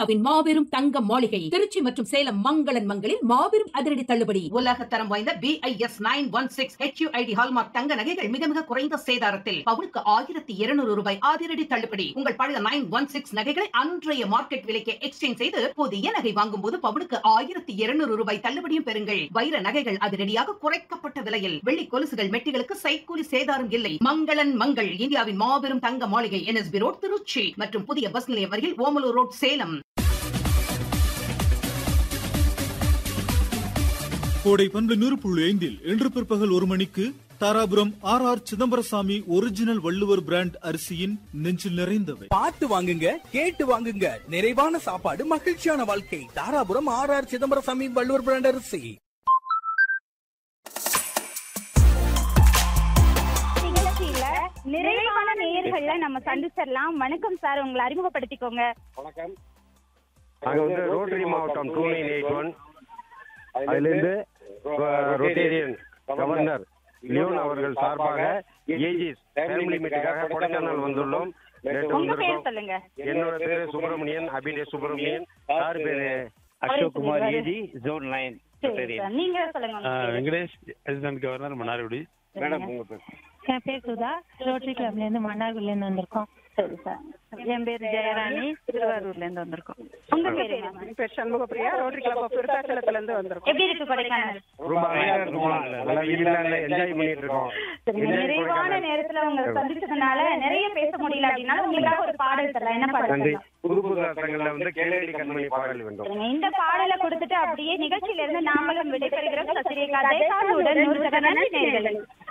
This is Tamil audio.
இந்தியாவின் மாபெரும் தங்க மாளிகை திருச்சி மற்றும் சேலம் மங்களன் மங்களில் மாபெரும் அதிரடி தள்ளுபடி உலக தரம் வாய்ந்த BIS nine one six HUID hallmark தங்க நகைகள் மிக மிக குறைந்த சேதாரத்தில் பவுனுக்கு ஆயிரத்தி இருநூறு ரூபாய் அதிரடி தள்ளுபடி உங்கள் பழைய நைன் ஒன் சிக்ஸ் நகைகளை அன்றைய மார்க்கெட் விலைக்கு எக்ஸ்சேஞ்ச் செய்து புதிய நகை வாங்கும் போது பவுனுக்கு ஆயிரத்தி இருநூறு ரூபாய் தள்ளுபடியும் பெறுங்கள் வைர நகைகள் அதிரடியாக குறைக்கப்பட்ட விலையில் வெள்ளி கொலுசுகள் மெட்டிகளுக்கு சைக்கூலி சேதாரம் இல்லை மங்களன் மங்கள் இந்தியாவின் மாபெரும் தங்க மாளிகை என்எஸ்பி ரோட் திருச்சி மற்றும் புதிய பஸ் நிலையம் அருகில் ஓமலூர் ரோட் சேலம் கோடை பண்பு நூறு புள்ளி ஐந்தில் இன்று பிற்பகல் ஒரு மணிக்கு Dharapuram R R Chidambarasamy original Valluvar brand அரிசியின் நெஞ்சில் நிறைந்தவை பார்த்து வாங்குங்க கேட்டு வாங்குங்க நிறைவான சாப்பாடு மகிழ்ச்சியான வாழ்க்கை Dharapuram R R Chidambarasamy Valluvar brand அரிசி நிகழ்ச்சியில நிறைவான நேயர்கள்ல நம்ம சந்திச்சிடலாம் வணக்கம் சார் உங்களை அறிமுகப்படுத்திக்கோங்க வணக்கம் நாங்கள் வந்து ரோட்டரி மாவட்டம் டூ நைன் எயிட் ஒன் அதிலிருந்து ரொட்டேரியன் கவர்னர் லியோன் அவர்கள் சார்பாக ஏஜிஸ் ஃபேமிலி மீட்டுக்காக கொடைக்கானல் வந்துள்ளோம் நேற்று உங்க பேர் வந்திருக்கோம் சொல்லுங்க என்னோட பேரு சுப்பிரமணியன் அபிடே சுப்பிரமணியன் சார் பேரு Ashok Kumar AG zone nine சரி சார் நீங்க சொல்லுங்க உங்க பேரு. Venkatesh assistant governor Mannargudi madam உங்க பேர் என் பேர் சுதா ரோட்டரி கிளப்ல இருந்து மன்னார்குடில இருந்து வந்திருக்கோம் சரி சார் என் பேர் ஜெயராணி திருவாரூர்ல இருந்து வந்திருக்கோம் உங்க பேரு என் பேர் சண்முகப்பிரியா ரோட்டரி கிளப் ஆஃப் விருத்தாச்சலத்துல இருந்து வந்திருக்கோம் எப்படி இருக்கு கொடைக்கானல் ரொம்ப அழகா இருக்குமா நல்லா வீட்டுல என்ஜாய் பண்ணிட்டு இருக்கோம் சரிங்க. Enjoy நிறைவான கொடைக்கானல். நேரத்துல உங்களை சந்திச்சதுனால நிறைய பேச முடியல அப்படின்னா உங்களுக்காக ஒரு பாடல் தரலாம் என்ன பாடல் நன்றி தரலாம் புது புது அர்த்தங்கள்ல வந்து கேளடி கண்மணி பாடல் வேண்டும் சரிங்க. இந்த பாடலை கொடுத்துட்டு அப்படியே நிகழ்ச்சியில இருந்து நாமளும் விடைபெறுகிறோம் சசிரேகா ஜெயகாந்துடன் நூறு சதவீதம் நன்றி நேயர்களே.